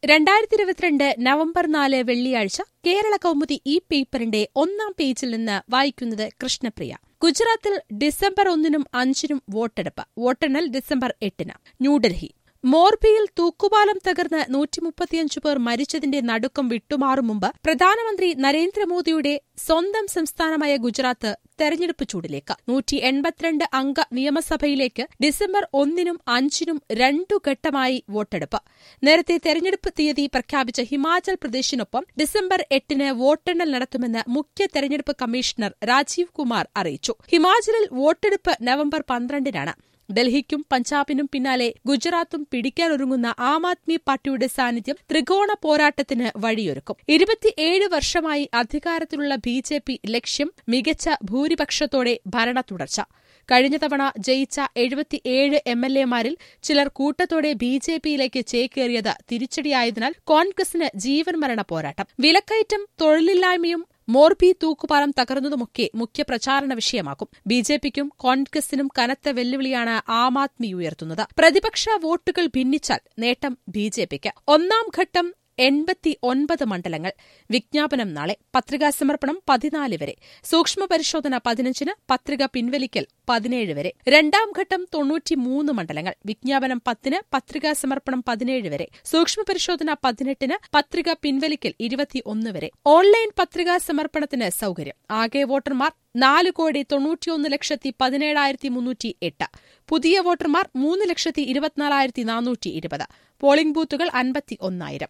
രണ്ടായിരത്തി ഇരുപത്തിരണ്ട് നവംബർ നാല് വെള്ളിയാഴ്ച കേരള കൗമുദി ഈ പേപ്പറിന്റെ ഒന്നാം പേജിൽ നിന്ന് വായിക്കുന്നത് കൃഷ്ണപ്രിയ ഗുജറാത്തിൽ ഡിസംബർ ഒന്നിനും അഞ്ചിനും വോട്ടെടുപ്പ് വോട്ടെണ്ണൽ ഡിസംബർ എട്ടിന് ന്യൂഡൽഹി മോർബിയിൽ തൂക്കുപാലം തകർന്ന് നൂറ്റിമുപ്പത്തിയഞ്ചു പേർ മരിച്ചതിന്റെ നടുക്കം വിട്ടുമാറും മുമ്പ് പ്രധാനമന്ത്രി നരേന്ദ്രമോദിയുടെ സ്വന്തം സംസ്ഥാനമായ ഗുജറാത്ത് തെരഞ്ഞെടുപ്പ് ചൂടിലേക്ക് നൂറ്റി എൺപത്തിരണ്ട് അംഗ നിയമസഭയിലേക്ക് ഡിസംബർ ഒന്നിനും അഞ്ചിനും രണ്ടു ഘട്ടമായി വോട്ടെടുപ്പ് നേരത്തെ തെരഞ്ഞെടുപ്പ് തീയതി പ്രഖ്യാപിച്ച ഹിമാചൽ പ്രദേശിനൊപ്പം ഡിസംബർ എട്ടിന് വോട്ടെണ്ണൽ നടത്തുമെന്ന് മുഖ്യ തെരഞ്ഞെടുപ്പ് കമ്മീഷണർ രാജീവ് കുമാർ അറിയിച്ചു ഹിമാചലിൽ വോട്ടെടുപ്പ് നവംബർ പന്ത്രണ്ടിനാണ് ഡൽഹിക്കും പഞ്ചാബിനും പിന്നാലെ ഗുജറാത്തും പിടിക്കാനൊരുങ്ങുന്ന ആം ആദ്മി പാർട്ടിയുടെ സാന്നിധ്യം ത്രികോണ പോരാട്ടത്തിന് വഴിയൊരുക്കും ഇരുപത്തിയേഴ് വർഷമായി അധികാരത്തിലുള്ള ബി ജെ പി ലക്ഷ്യം മികച്ച ഭൂരിപക്ഷത്തോടെ ഭരണ തുടർച്ച കഴിഞ്ഞ തവണ ജയിച്ച എഴുപത്തിയേഴ് എം എൽ എമാരിൽ ചിലർ കൂട്ടത്തോടെ ബി ജെ പിയിലേക്ക് ചേക്കേറിയത് തിരിച്ചടിയായതിനാൽ കോൺഗ്രസിന് ജീവൻ മരണ പോരാട്ടം വിലക്കയറ്റം തൊഴിലില്ലായ്മയും മോർബി തൂക്കുപാലം തകർന്നതുമൊക്കെ മുഖ്യ പ്രചാരണ വിഷയമാകും ബി ജെ പിക്കും കോൺഗ്രസിനും കനത്ത വെല്ലുവിളിയാണ് ആം ആദ്മി ഉയർത്തുന്നത് പ്രതിപക്ഷ വോട്ടുകൾ ഭിന്നിച്ചാൽ നേട്ടം ബി ജെ പിക്ക് ഒന്നാം ഘട്ടം എൺപത്തി ഒൻപത് മണ്ഡലങ്ങൾ വിജ്ഞാപനം നാളെ പത്രികാ സമർപ്പണം പതിനാല് വരെ സൂക്ഷ്മ പരിശോധന പതിനഞ്ചിന് പത്രിക പിൻവലിക്കൽ പതിനേഴ് വരെ രണ്ടാം ഘട്ടം തൊണ്ണൂറ്റിമൂന്ന് മണ്ഡലങ്ങൾ വിജ്ഞാപനം പത്തിന് പത്രികാ സമർപ്പണം പതിനേഴ് വരെ സൂക്ഷ്മ പരിശോധന പതിനെട്ടിന് പത്രിക പിൻവലിക്കൽ ഇരുപത്തിയൊന്ന് വരെ ഓൺലൈൻ പത്രികാ സമർപ്പണത്തിന് സൌകര്യം ആകെ വോട്ടർമാർ നാല് കോടി തൊണ്ണൂറ്റിയൊന്ന് ലക്ഷത്തി പതിനേഴായിരത്തി മുന്നൂറ്റി എട്ട് പുതിയ വോട്ടർമാർ മൂന്ന് ലക്ഷത്തി ഇരുപത്തിനാലായിരത്തി നാനൂറ്റി ഇരുപത് പോളിംഗ് ബൂത്തുകൾ അൻപത്തി ഒന്നായിരം